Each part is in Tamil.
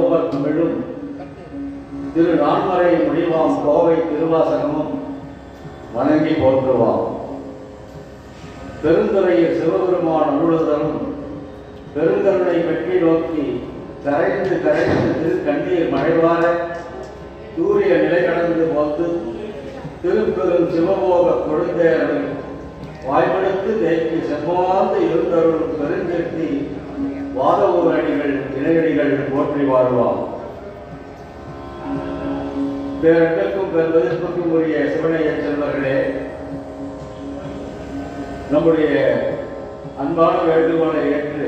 மூவர் தமிழும் திரு நான்மறை முடிவாம் கோவை திருவாசகமும் வணங்கி போற்றுவாம் பெருந்துறையில் சிவபெருமான் அருளுதலும் பெருங்கருணை வெற்றி நோக்கி கரைந்து கரைந்து திரு கண்ணீர் மழைவார சூரிய நிலை கடந்து வந்து திருப்பெரும் சிவபோக கொழுந்தேரவை வாய்மடுத்து தேக்கி செவ்வார்ந்து இருந்தருளும் பெருங்கெட்டி வாதவூர் அடிகள் இணையடிகள் போற்றி வாழ்வாம் பேரன்புக்கும் பெருமதிப்புக்கும் உரிய சிவனைய செல்வர்களே நம்முடைய அன்பான வேண்டுகோளை ஏற்று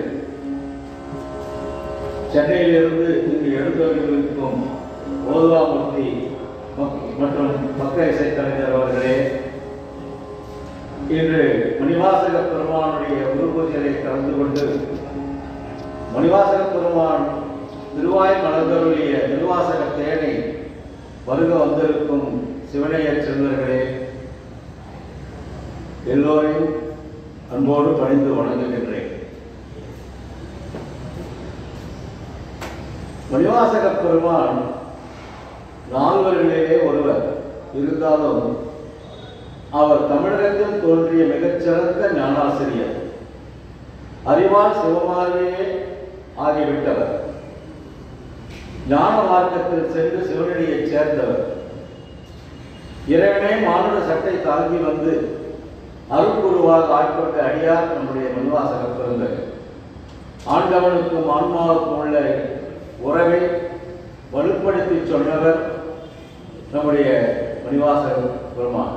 சென்னையிலிருந்து இங்கு எழுந்தவர்களுக்கும் ஓதுவாமூர்த்தி மக்- மற்றும் பக்க இசைக்கலைஞர் அவர்களே இன்று மணிவாசக பெருமானுடைய குரு பூஜையை கலந்து கொண்டு மணிவாசக பெருமான் திருவாய் மலர்ந்தருளிய திருவாசக தேனை வருக வந்திருக்கும் சிவனைய செல்வர்களே எல்லோரையும் அன்போடு பணிந்து வணங்குகின்றேன் மணிவாசக பெருமான் நால்வர்களிலே ஒருவர் இருந்தாலும் அவர் தமிழகத்தில் தோன்றிய மிகச்சிறந்த ஞானாசிரியர் அறிவால் சிவமாகவே ஆகிவிட்டவர் ஞான மார்க்கத்தில் சென்று சிவனடியைச் சேர்ந்தவர் இறைவனே மானுட சட்டை தாங்கி வந்து அருள்குருவாக ஆட்கொண்ட அடியார் நம்முடைய மணிவாசக பிறந்தவர் ஆண்டவனுக்கும் ஆன்மாவுக்கும் உள்ள உறவை வலுப்படுத்தி சொன்னவர் நம்முடைய மணிவாசக பெருமான்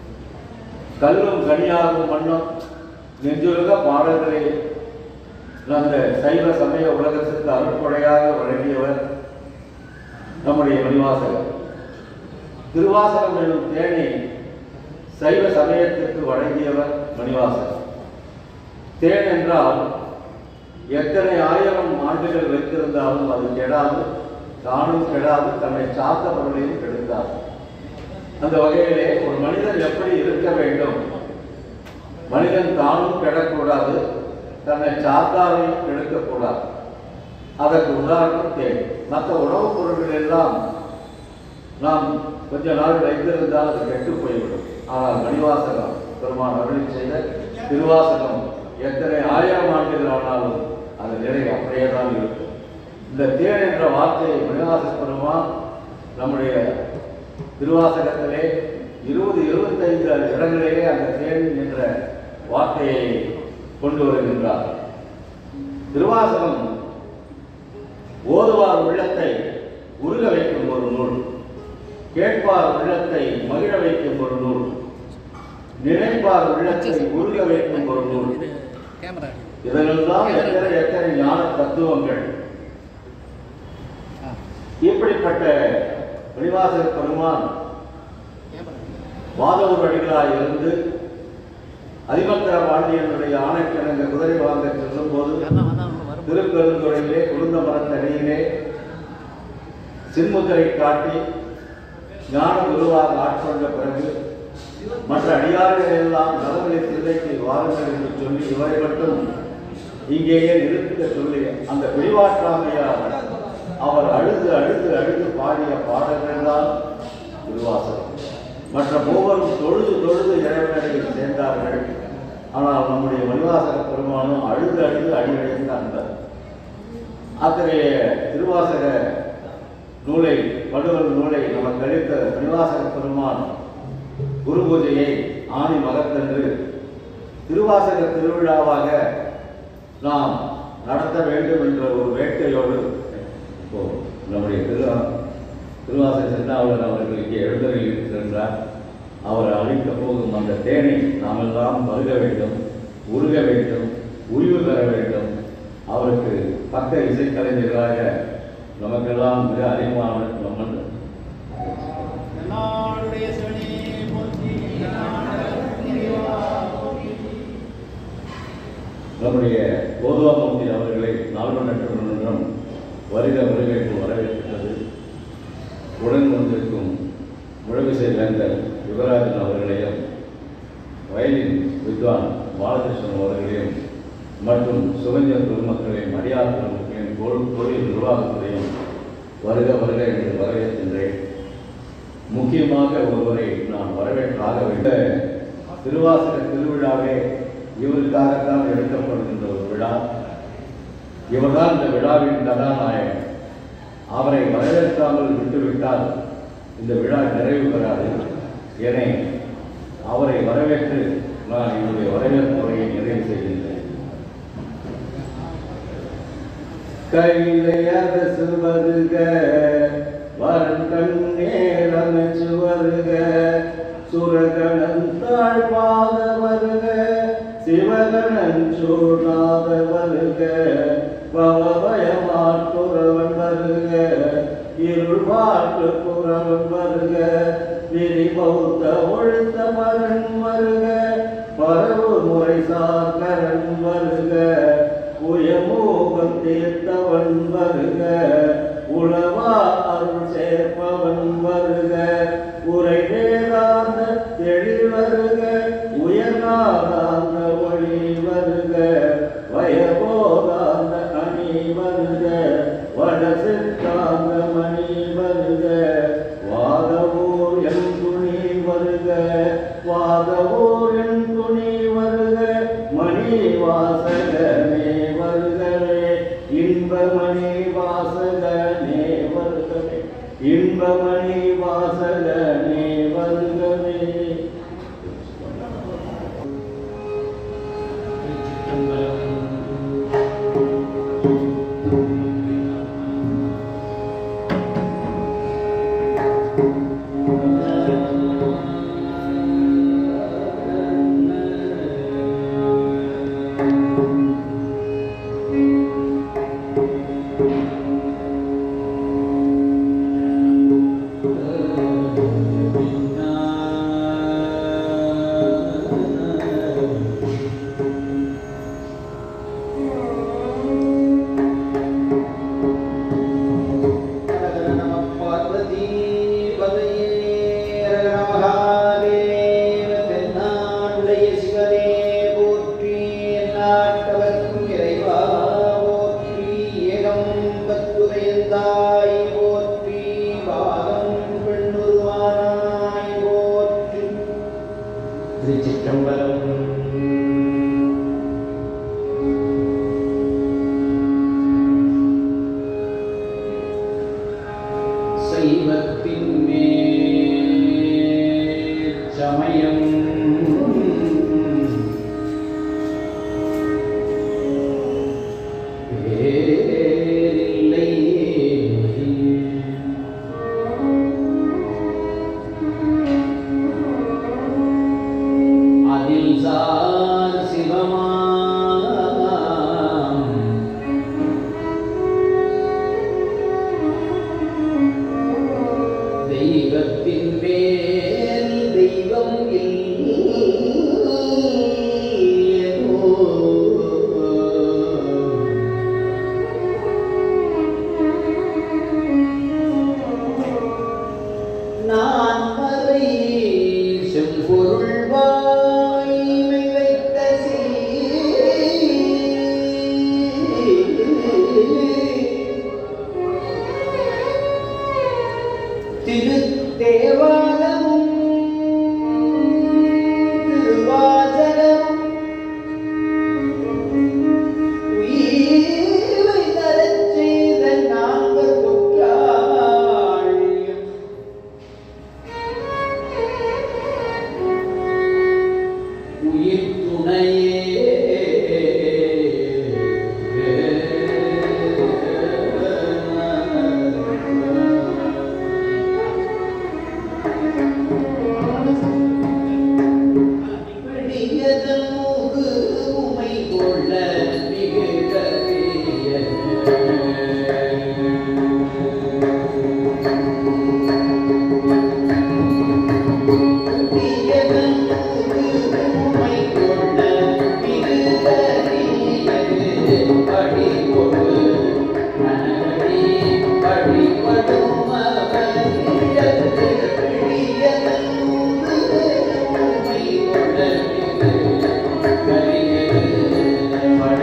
கல்லும் கனியாகும் மண்ணும் நெஞ்சுருக பாடல்களை அந்த சைவ சமய உலகத்திற்கு அருட்கொடையாக வழங்கியவர் நம்முடைய மணிவாசகர் திருவாசகம் எனும் தேனை சைவ சமயத்திற்கு வழங்கியவர் மணிவாசகர் தேன் என்றால் எத்தனை ஆயிரம் ஆண்டுகள் வைத்திருந்தாலும் அது கெடாது தானும் கெடாது தன்னை சார்ந்த பொருளையும் கெடுத்தார் அந்த வகையிலே ஒரு மனிதன் எப்படி இருக்க வேண்டும் மனிதன் தானும் கெடக்கூடாது தன்னை சார்ந்தாரையும் கெடுக்கக்கூடாது அதற்கு உதாரணம் தேன் மற்ற உணவுப் பொருட்கள் எல்லாம் நாம் கொஞ்ச நாள் வைத்திருந்தால் அது கெட்டு போய்விடும் ஆனால் மணிவாசகம் பெருமான் அருளி செய்த திருவாசகம் எத்தனை ஆயிரம் ஆண்டுகள் ஆனாலும் அது நிலை அப்படியே தான் இருக்கும் இந்த தேன் என்ற வார்த்தையை மணிவாச பெருமான் நம்முடைய திருவாசகத்திலே இருபது இருபத்தைந்து இடங்களிலே அந்த தேன் என்ற வார்த்தையை கொண்டு வருகின்றார் திருவாசகம் ஓதுவார் உள்ளத்தை உருக வைக்கும் ஒரு நூல் கேட்பார் உள்ளத்தை மகிழ வைக்கும் ஒரு நூல் நினைப்பார் உள்ளத்தை உருக வைக்கும் ஒரு நூல் இது கேமரா இதனெல்லாம் எத்தனை எத்தனை ஞான தத்துவங்கள் ஆ இப்படிப்பட்ட மணிவாசக பெருமான் கேமரா வாதவூர் அடிகளாய் இருந்து அதிபத்திர பாண்டியனுடைய ஆணைக்கிணங்க குதிரை வாங்க செல்லும் போது யாருன்னா வந்தா அவங்க வரும் திருப்பெருந்துறையிலே குருந்த மரத்தடியிலே சின்முத்திரை காட்டி ஞான குருவாக ஆட்கொண்ட பிறகு மற்ற அடியார்கள் எல்லாம் நலவழி தில்லைக்கு வாருங்கள் என்று சொல்லி இவரை மட்டும் இங்கேயே நிறுத்த சொல்லி அந்த பிரிவாற்றாமையார் அவர் அழுது அழுது அழுது பாடிய பாடல்கள் தான் திருவாசகம் மற்ற மூவரும் தொழுது தொழுது இறைவனடியில் சேர்ந்தார்கள் ஆனால் நம்முடைய மணிவாசக பெருமானும் அழுது அழுது அடியடைந்து அந்த அத்தகைய திருவாசக நூலை வள்ளுவர் நூலை நமக்கு அளித்த மணிவாசக பெருமான் குரு பூஜையை ஆணி மகத்தன்று திருவாசக திருவிழாவாக நாம் நடத்த வேண்டும் என்ற ஒரு வேட்கையோடு இப்போ நம்முடைய திரு திருவாசக சின்னாவளர் அவர்கள் இங்கே எழுந்தருளியிருக்கின்றார் அவர் அளிக்கப் போகும் அந்த தேனை நாமெல்லாம் பருக வேண்டும் உருக வேண்டும் உய்வு பெற வேண்டும் அவருக்கு பக்க இசைக்கலைஞர்களாக நமக்கெல்லாம் மிக அறிமுகமான நம்ம எல்லாருடைய சிவனே போற்றி நம்முடைய கோதுவாமூர்த்தி அவர்களை நால்வர் நட்சத்திரம் வருக வருக என்று வரவேற்கிறது உடன் வந்திருக்கும் முழவிசை வேந்தர் யுவராஜன் அவர்களையும் வயலின் வித்வான் பாலகிருஷ்ணன் அவர்களையும் மற்றும் சுகஞ்சர் பெருமக்களையும் அடியார் பெருமக்களையும் கோல் கோயில் நிர்வாகத்தையும் வருக வருக என்று வரவேற்கின்றேன் முக்கியமாக ஒருவரை நான் வரவேற்றாக வேண்டும் திருவாசக திருவிழாவே இவருக்காகத்தான் எடுக்கப்படுகின்ற ஒரு விழா இவர்தான் இந்த விழாவின் கதாநாயகன் அவரை வரவேற்காமல் விட்டுவிட்டால் இந்த விழா நிறைவு பெறாது என அவரை வரவேற்று நான் என்னுடைய வரவேற்பு உரையை நிறைவு செய்கின்றேன் கையிலே அரசு வருக வரன் கண்ணேர் அமைச்சு வருக சுரகணன் தாழ்வாத வருக சிவகணன் சூடாத வருக பவபயமாற்றுறவன் வருக இருள் மாற்று புறவன் வருக விரி பௌத்த ஒழுத்த மரன் வருக பரவு முறை சாக்கரன் வருக உயமோகம் தீர்த்தவன் வருக உளவா அருள் சேர்ப்பவன் வருக உரை வேதாந்த தெளில் வருக உயர்நாதாந்த ஒளி வருக வயபோதாந்த அணி வருக வட சித்தாந்த மணி வருக வாதவூர் என் துணி வருக வாதவூர் என் துணி வருக மணி வாசகனே வருகவே இன்பமணி வாசகனே வருகவே இன்பமணி வாசகனே வருகவே பார்வதி பதையே மகாதேவ தென்னாடுடைய சிவனே போற்றி நாட்டவர்க்கும் இறைவா போற்றி ஏகம் பத்துரையந்தாய் போற்றி பாகம் பெண்ணுருவானாய் போற்றி திருச்சிற்றம்பலம் சைவத்தின் மேல் சமயம் வேறில்லை. அதில் சார் சிவமாம் தெய்வத்தின் மேல் தெய்வம் இல்லையோ. நான் மறை செம்பொருள் வாய்மை வைத்த சீர். திருத்தேவாலமும் திருவாசகமும் உயிரை தரச் செய்த நாங்கள் குற்றாழியம் உயிர் துணையே விடியதமோகு உமை கொள்ள மிகு உமை கொள்ள மிகு படி கொடு நனடி படி படும் உமை கொள்ள மிகு கரிகரு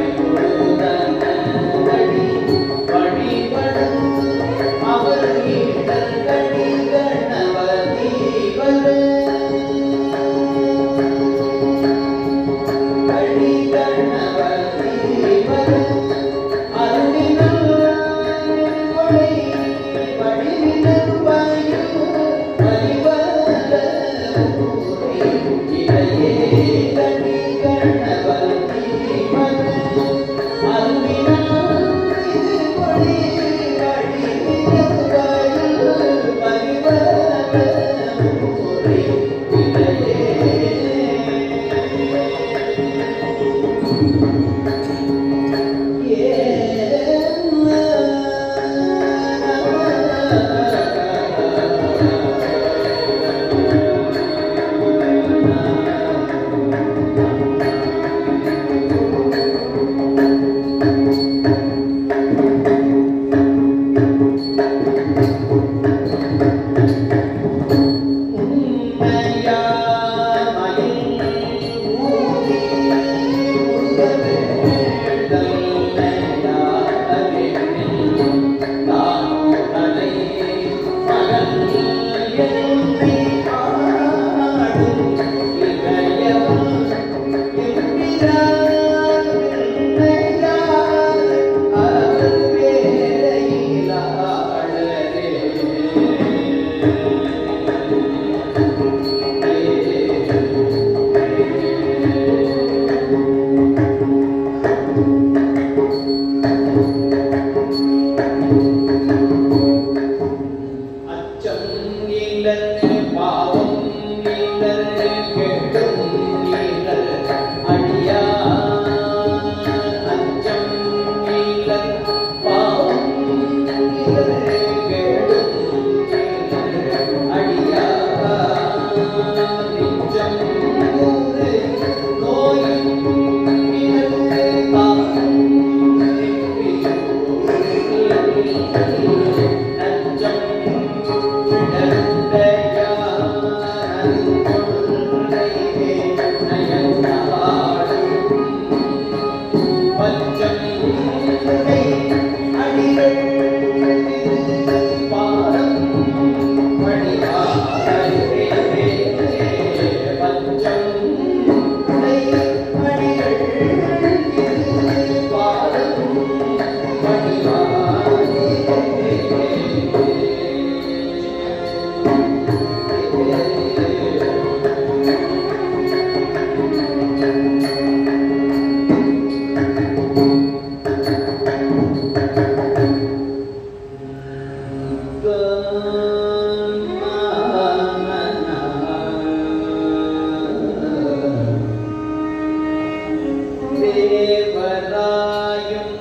தேவராயும்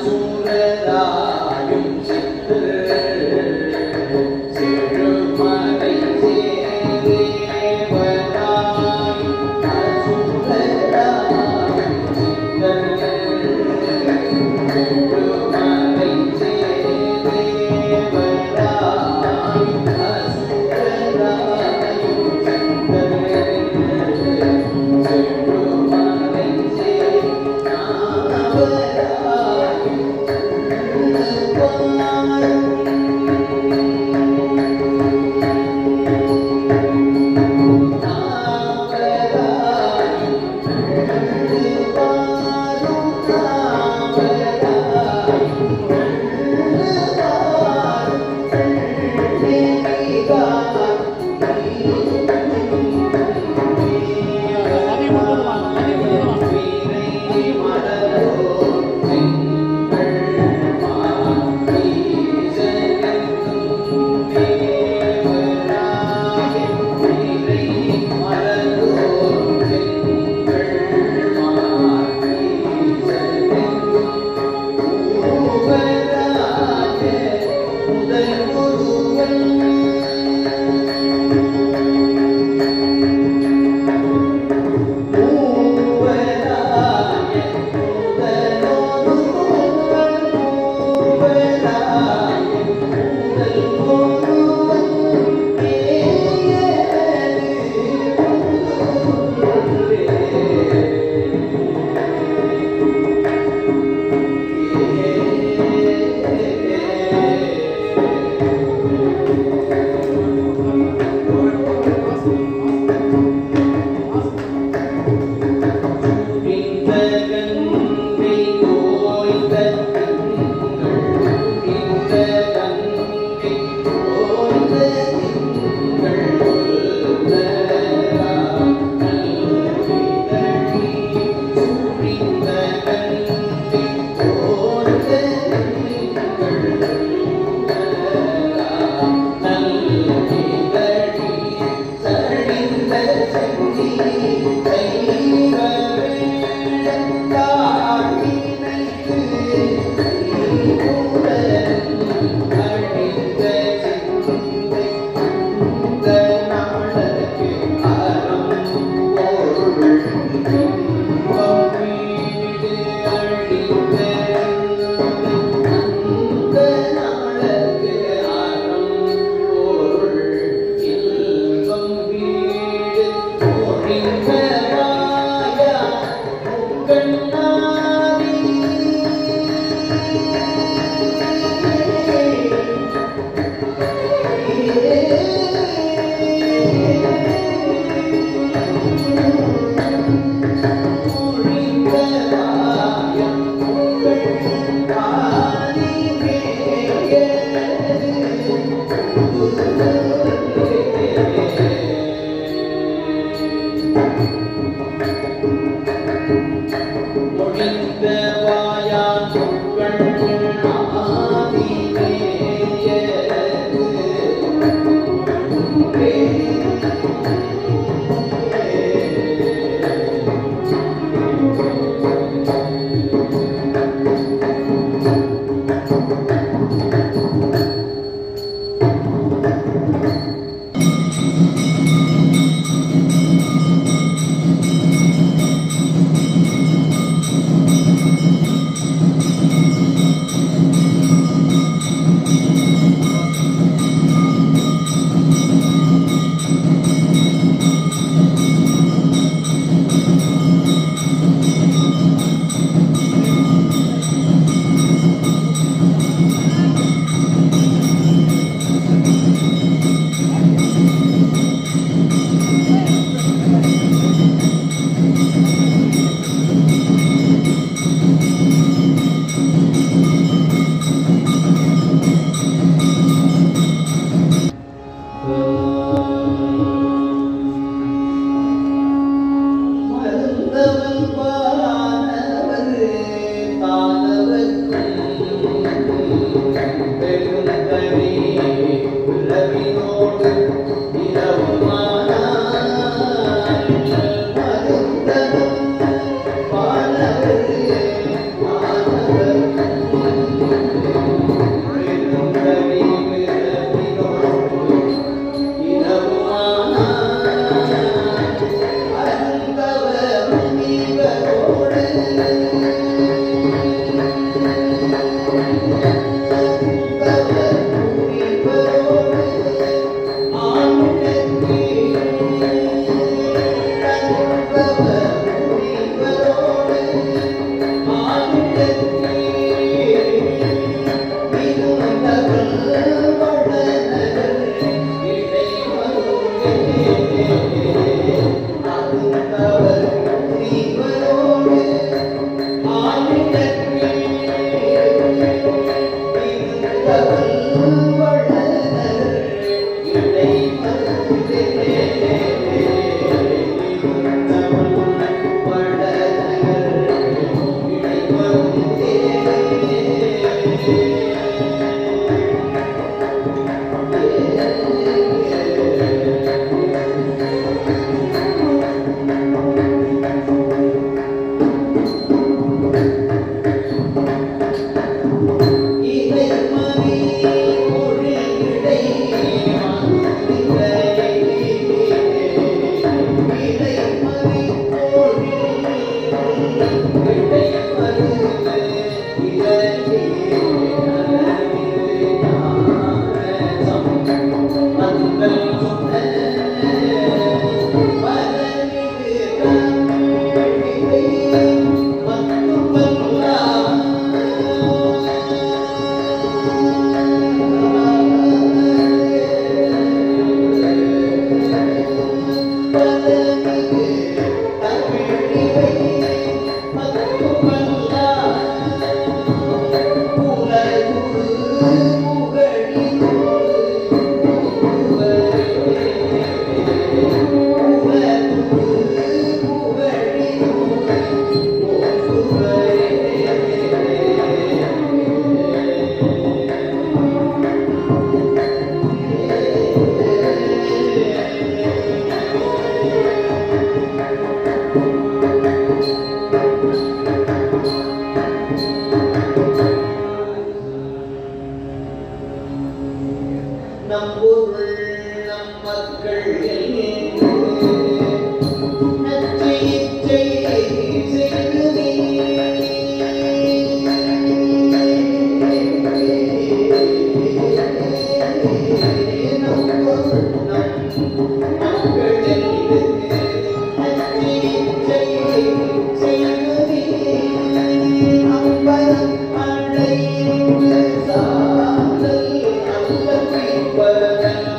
அசுரராயும் சித்து சிறுமலை தேவராயும் அசுரராயும் சித்தர் சிறுமலை தேவராயும் அசுரராயும் சித்தர் நம் பொருள் நம் மக்கள் நச்சை இச்சை செய்துமே நம் பொருள் நம் மக்கள் நச்சை இச்சை செய்துமே அம்பலம் அடைந்து சாதல் அல்ல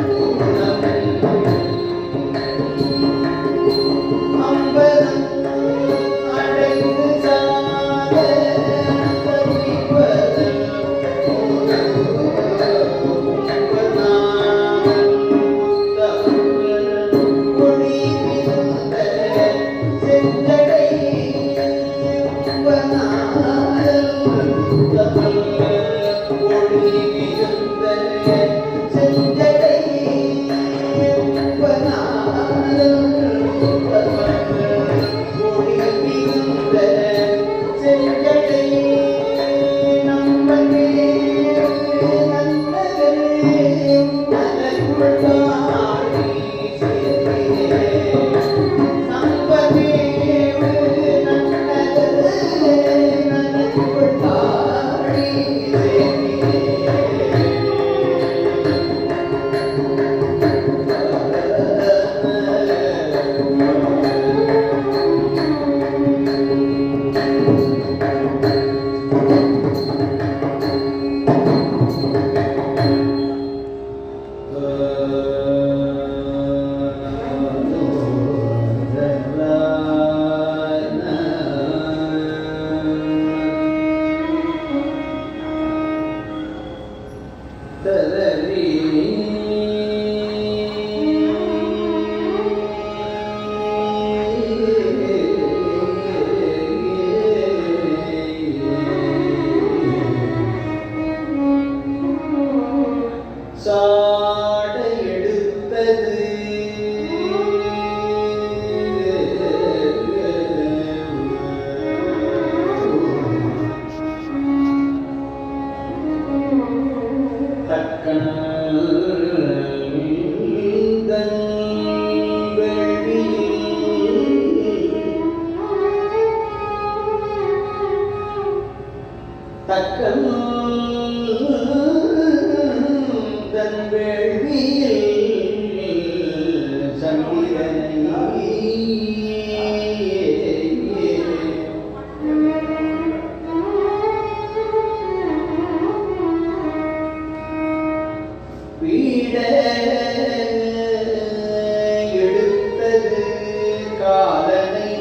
சாட எடுத்தது தக்கன் தன் வேள்வியில் சந்திரனை பீட எடுத்தது காலனை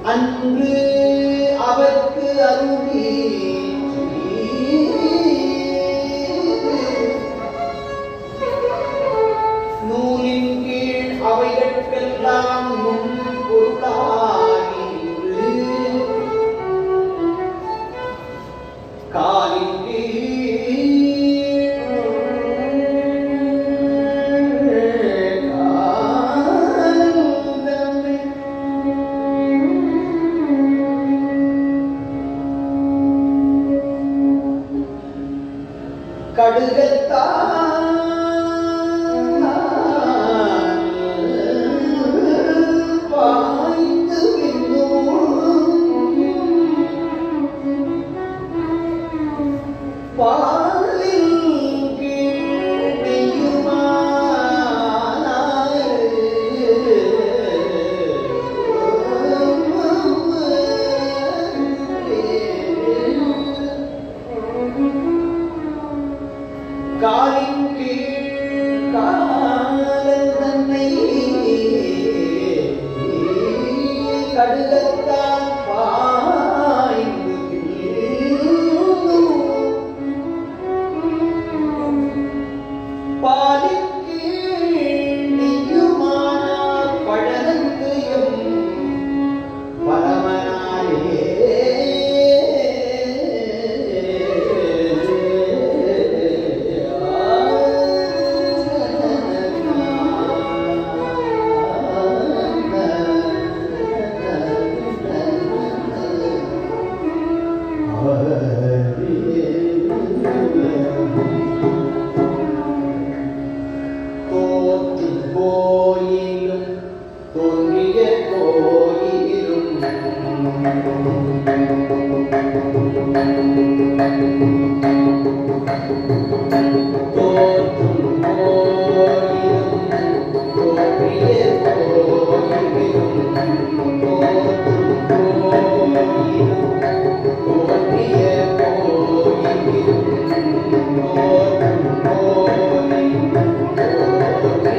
அன்று அவர்க்கு அருளி நூலின் கீழ் அவைகட்கெல்லாம் முன் பொருளாகி காலின் கீழ் காலந்தமை கடுகத்தான் பாய்ந்து பாலில் காலின் கீழ் காலன் தன்னை கடுகத்தான் பாய்ந்து பாலிக்கு நெய்யுமானார் பழனத்தையும் பரமனாலே தோற்று போயிலும் தோன்றிய கோயிலும் தோற்றும் போயிலும் தோன்றிய கோயிலும் தோற்றும் போயிலும் தோன்றிய கோயிலும் தோற்றும் போயிலும்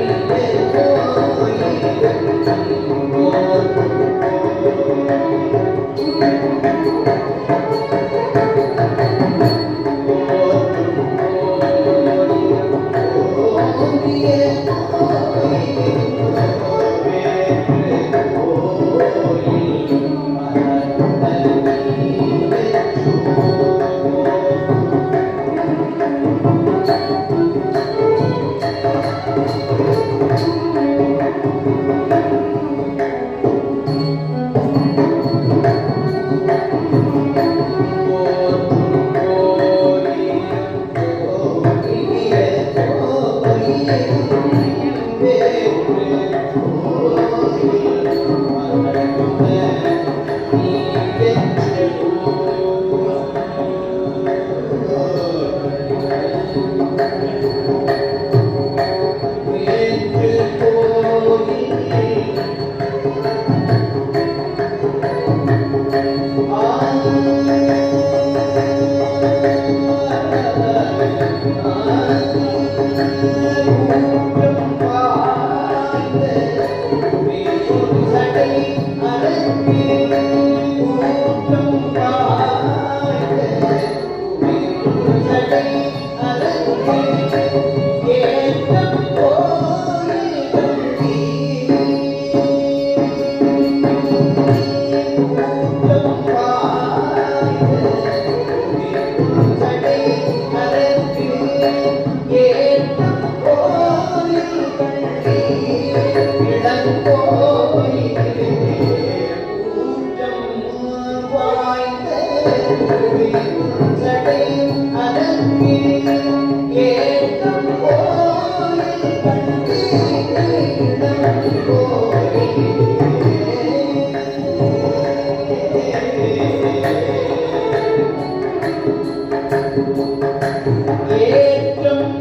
ஏற்றம்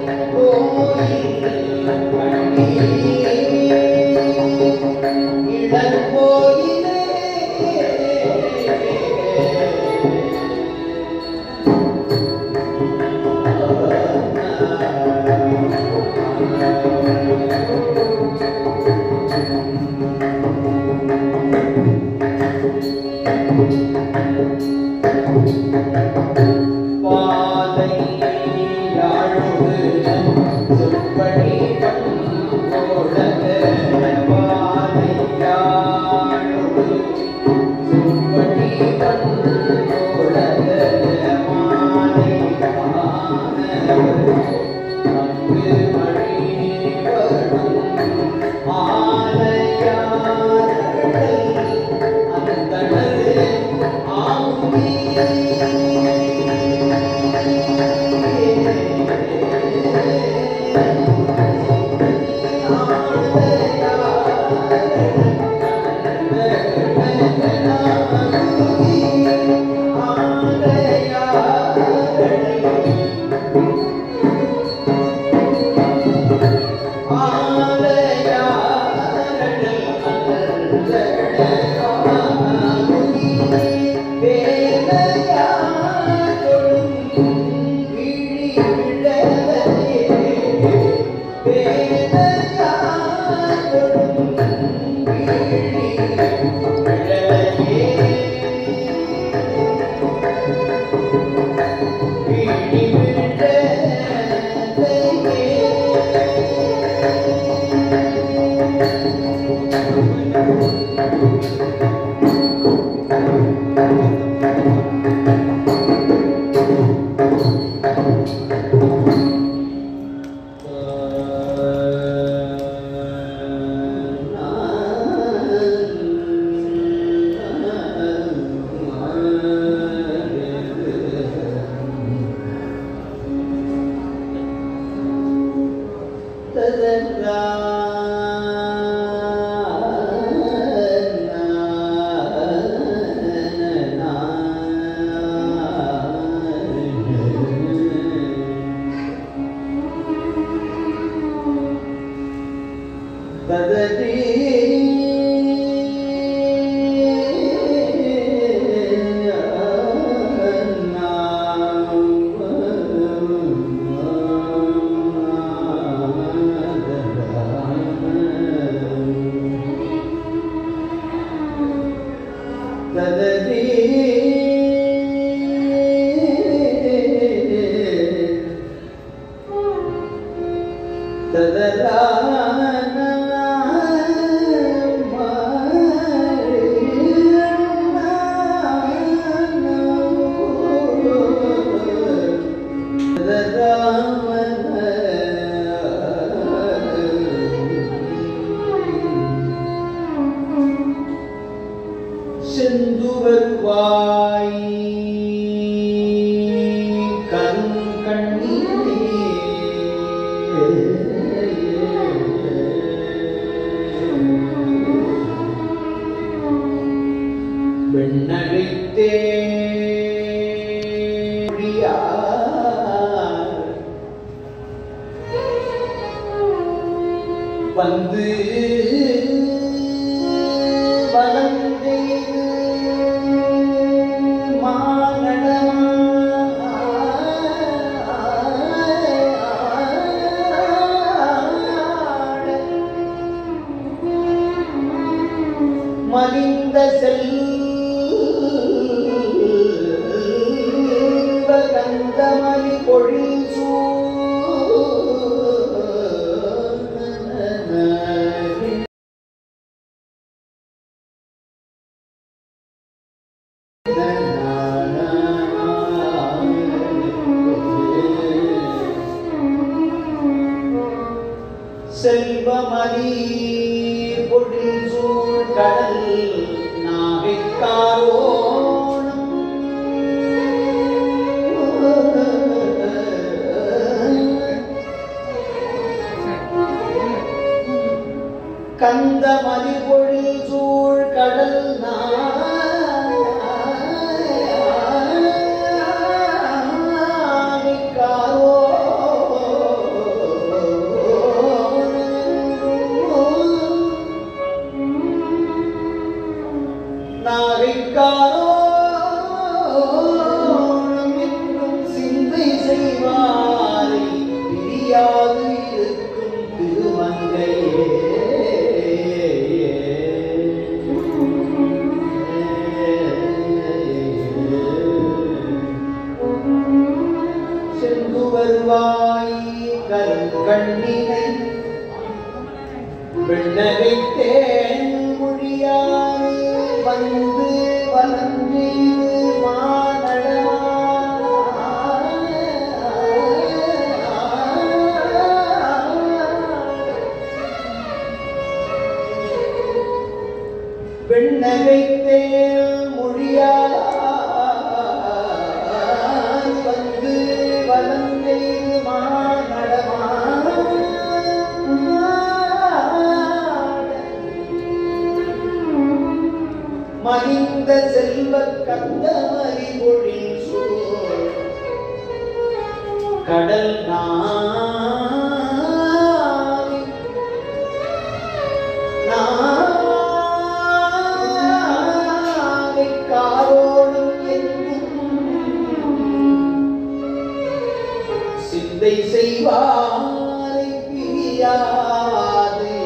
கோயில் இளங்கோயிலே செந்து வருவாய் வெண்ணகைத்தே வந்து வலந்தே மலிந்த செல்வ கந்தமணி பொழில் சூ செல்வமணி பொழில் சூழ் கடல் நாகைக்காரோணம் கந்தமணி பொழில் சூழ் கடல் நாகைக்காரோணம் என்றும் சிந்தை செய்வாரை பிரியாது இருக்கும் திருமங்கையே சென்று வருவாய் கண்ணினை வெண்ணகை தேன் மொழியாய் வந்து வளர்ந்து மானடமா வெண்ணகைத்தேல் மொழியால் வந்து வலந்தெய்து மகிந்த செல்வ கந்தமரி மொழில் சூழ் கடல் நாவி நாவை காரோடும் என்னும் சிந்தை செய்வாரை பிரியாது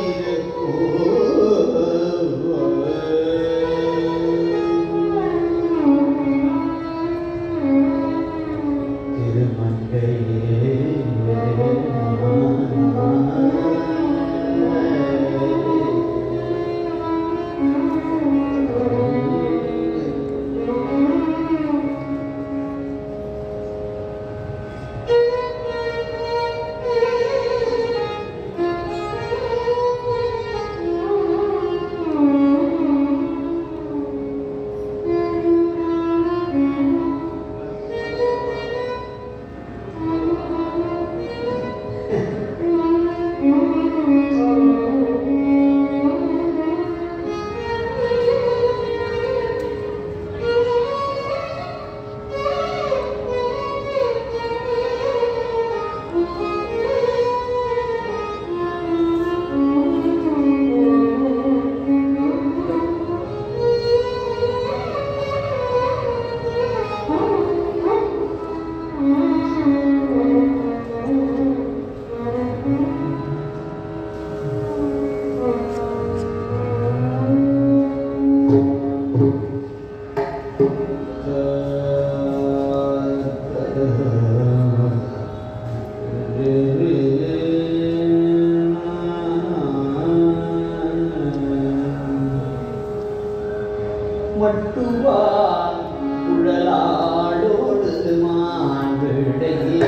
மட்டுவான் குழலாடோடு மான்விடையே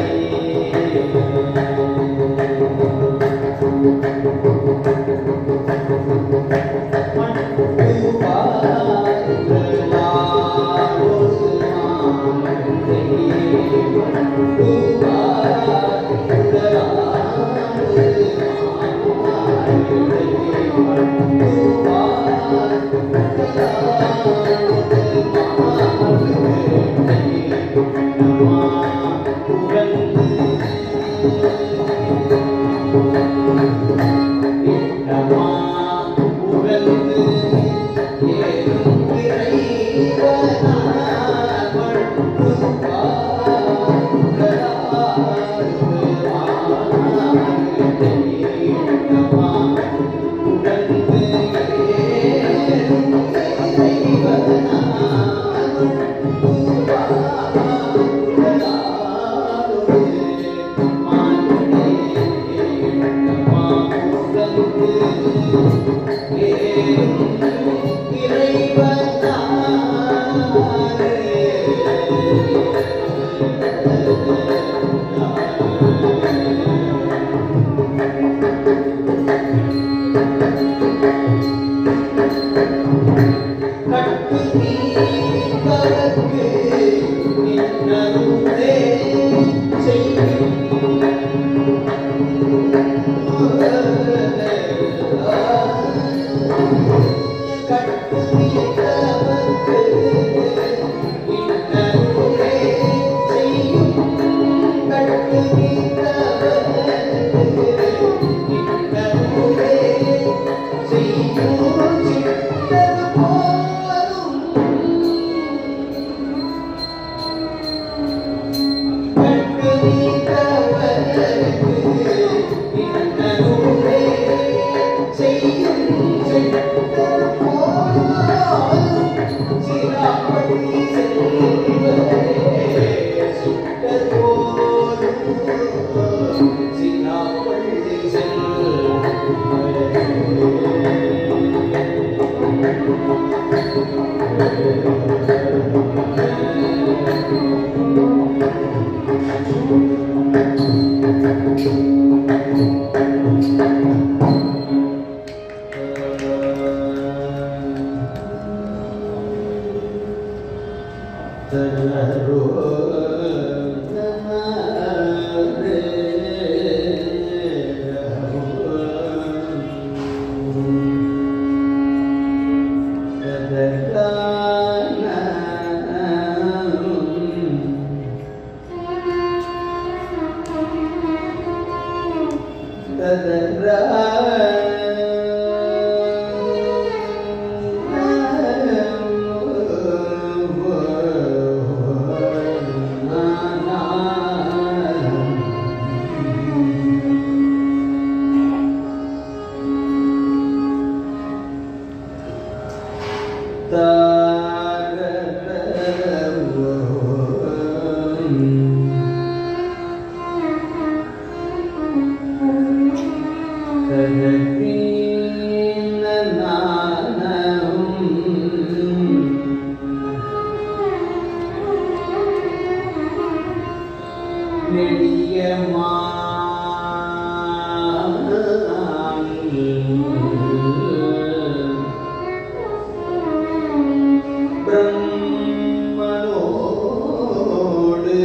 பிரம்மனோடு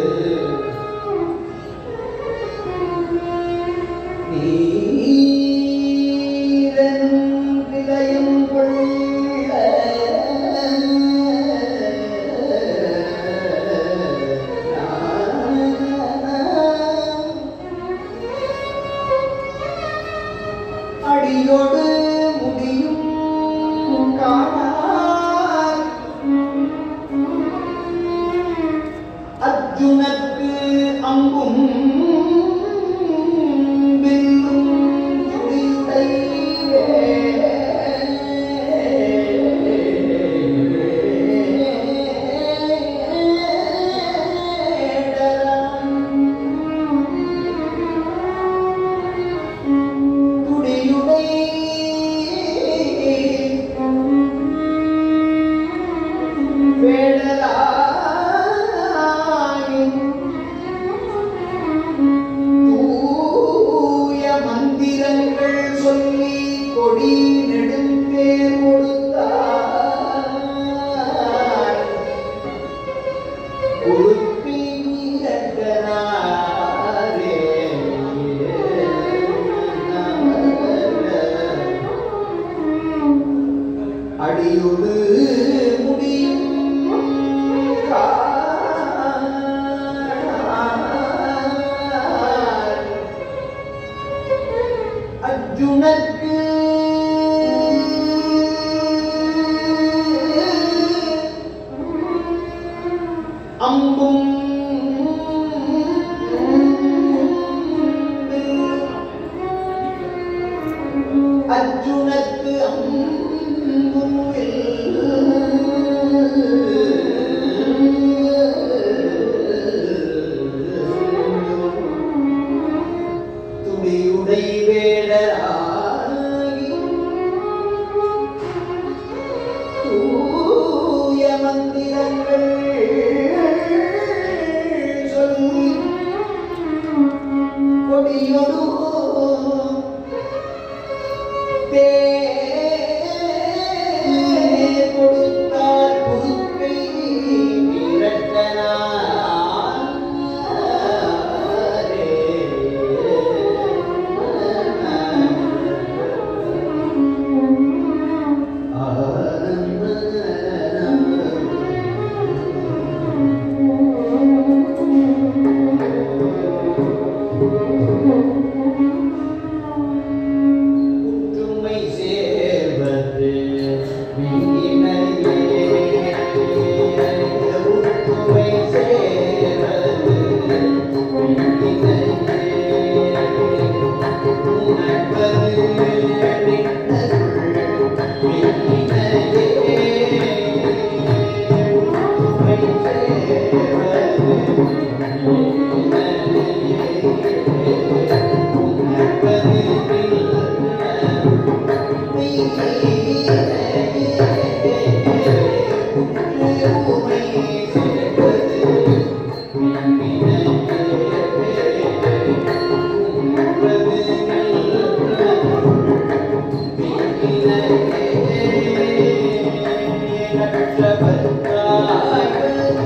நீரனும் விதயம் கொள்ள அடியோடு முடியும் காணார் அர்ஜுனக்கு அம்பும் வில்லும் துடியுடை துடியுடை வேடலாயும் தூய மந்திரங்கள் சொல்லி கொடி நெடுந்தேர் கொடுத்தார் உடுப்பி நீரக்கனாரே அடியோடு முடியும் காணார். அர்ஜுனக்கு அம்பும் அர்ஜுனக்கு அம்பும் துடியுடை வேடராகி தூய மந்திரங்கள் சொல்லி கொடியொரு தேர் கொடுத்தார் புதுக்கை ஒற்றுமை சேர்வது வீணையே. ஒற்றுமை சேர்வது வீணையே. உணர்வது நின்னருள் வீணையே. ஒற்றுமை சேர்வது Thank you.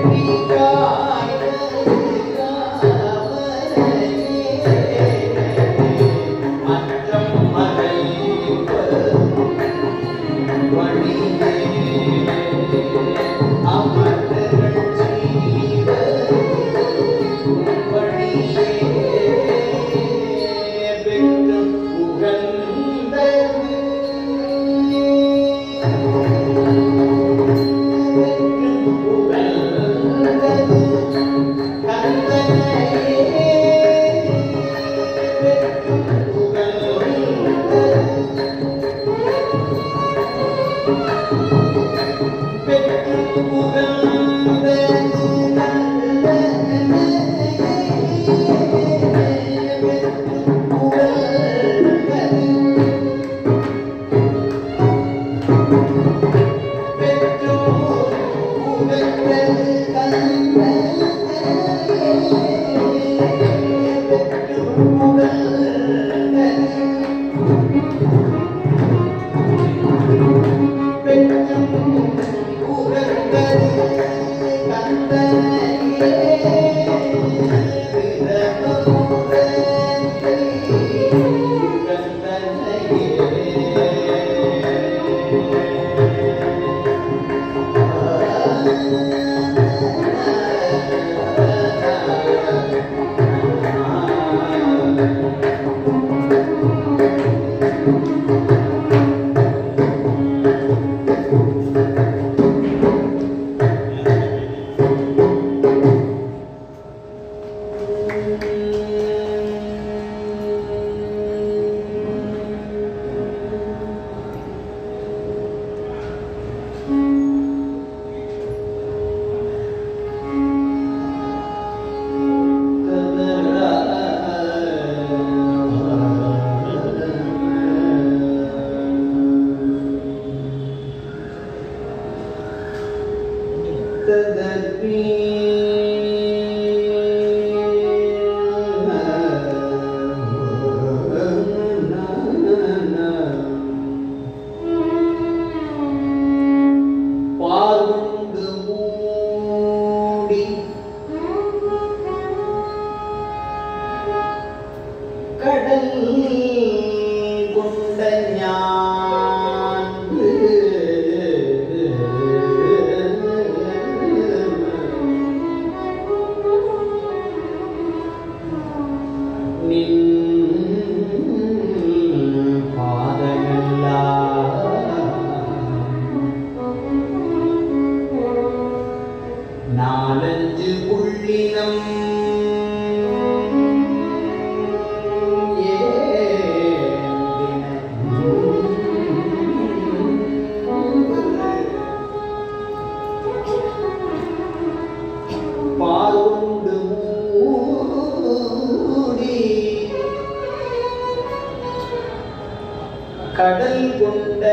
பார்வுண்டு மூடி கடல் கொண்ட ஞான்று நின் பாதமெல்லாம் நாலஞ்சு புள்ளினம் பாருண்டு மூடி கடல் கொண்ட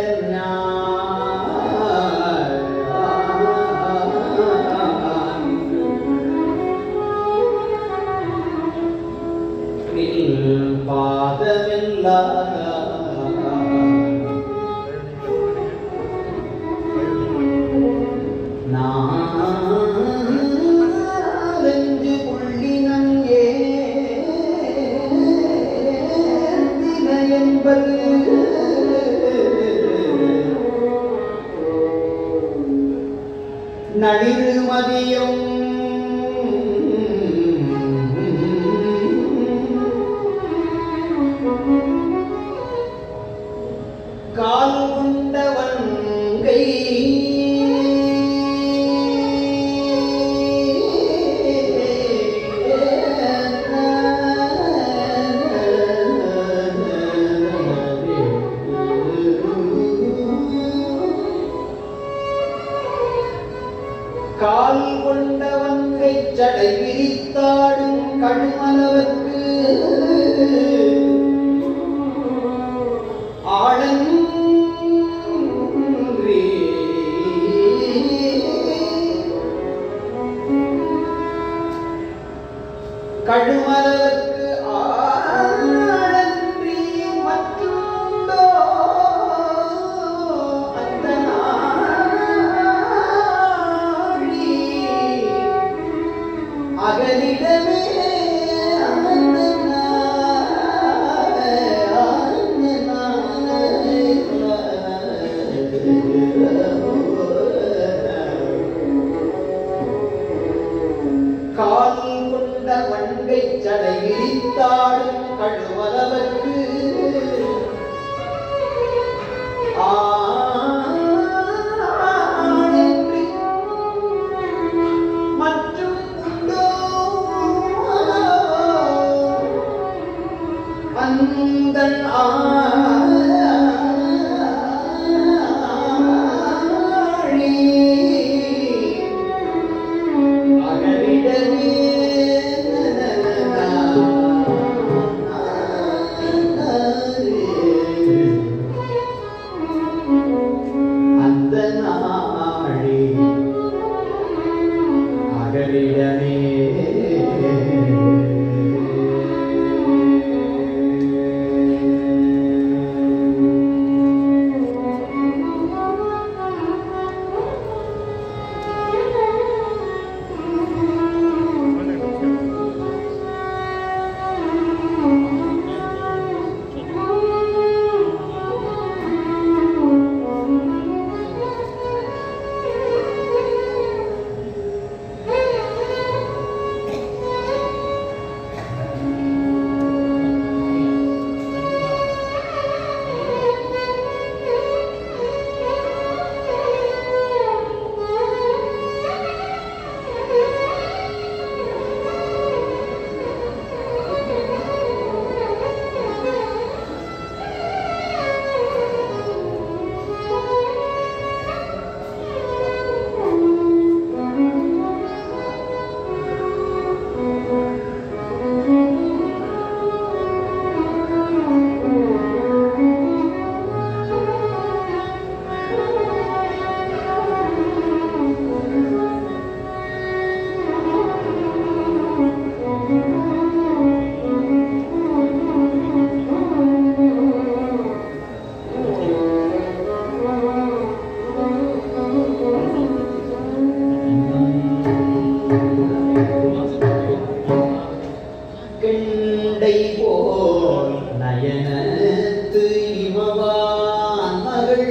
பாதமெல்லாம் நாலஞ்சு புள்ளினம் ஏந்தின என்பது நளிரு மதியம் கால் கொண்டவன் கை கால் கொண்டவன் கை சடை விரித்தாடும் கடுமலவர்க்கு ஆழன்றி கடுமலவர்க்கு ஆழன்றி மற்றுண்டோ அந்த நாழி அகலிடமே கால் கொண்ட மண்கை சடை விரித்தாடும் கழுவலவர்க்கு ஆணின்றி மற்றும் உண்டோ அந்தன் ஆழி அகலிடமே அந்த நாளே அகலிடமே கெண்டை போல் நயனத்து இமவான் மகள்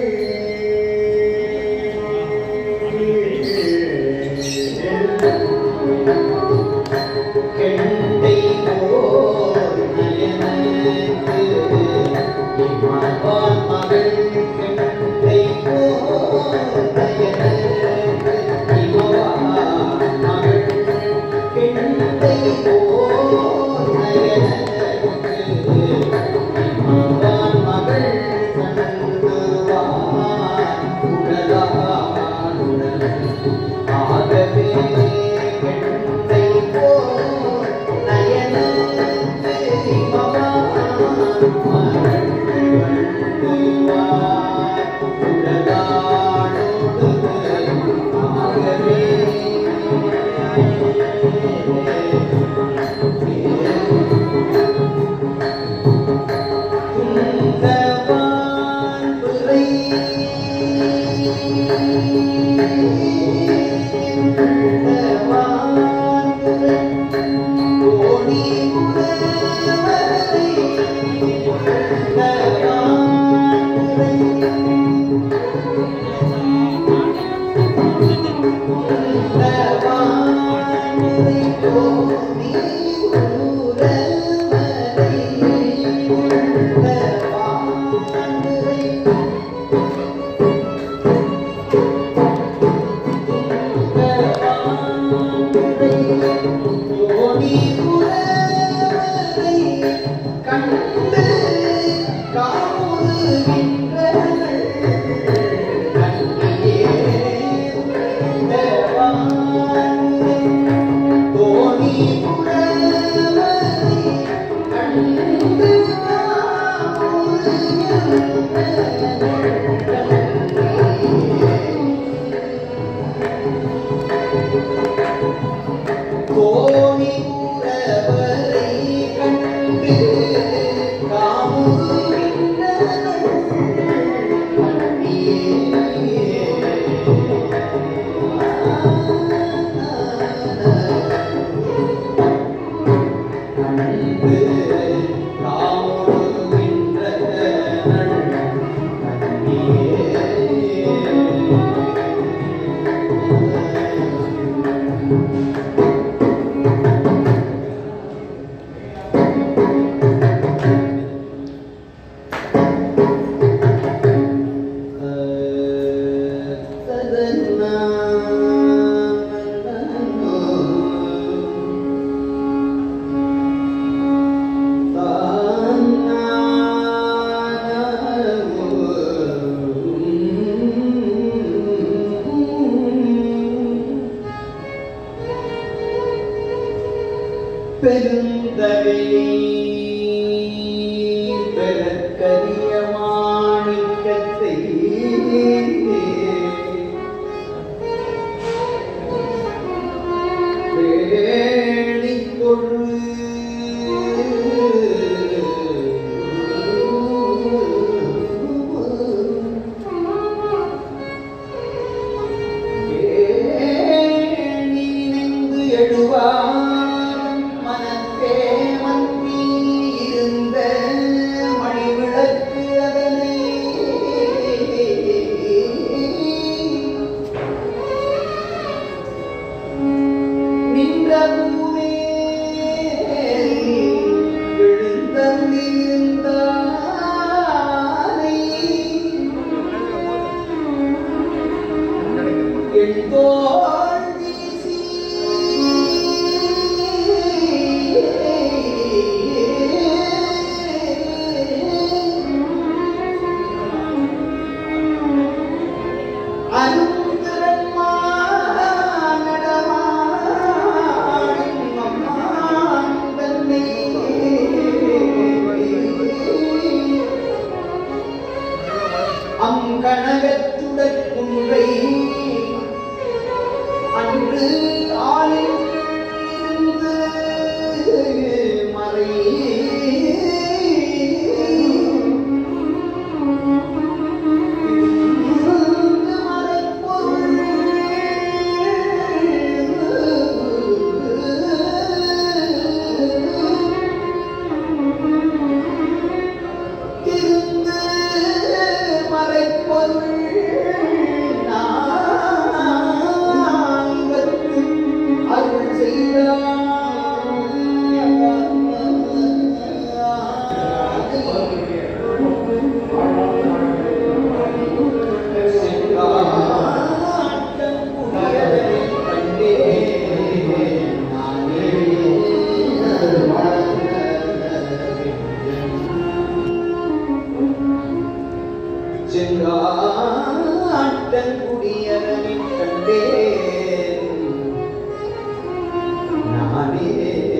கெண்டை போல் நயனத்து இமவான் மகள் கெண்டை போல் நயனத்து இமவான் மகள் கெண்டை போல் நயனத்து இமவான் மகள் கண்டுவான் உடலான் உடல் ஆகவே கெண்டை போல் நயனத்து இமவான் மகள் கண்டுவான் உடலானோடு ஆகவே துங்கவான் பிறை துங்கவான் பிறை கோடி முரவரை துங்கவான் பிறை கண்டு கோணி உறவரை கண்டு காமுகின்றனர் பெருந்தகையை பெறக்கரிய மாணிக்கத்தை பேணிக் கொள் பேணி நின்று எழுவார் மனத்தே மன்னி இருந்த மணிவிளக்கு அதனை நின்ற பூவே எழுந்தருளியிருந்தானை எண்தோள் வீசி அருந்திரன்மா நடமாடும் அம்மான் தன்னை அங்கணகத்துடற் குன்றை அன்று ஆளில் இருந்து மறை இருந்து மறைப்பொருள் திருந்து மறைப்பொருள் நான்கற்கு அருள் செங்காட்டன் குடியரனை கண்டேன் நானே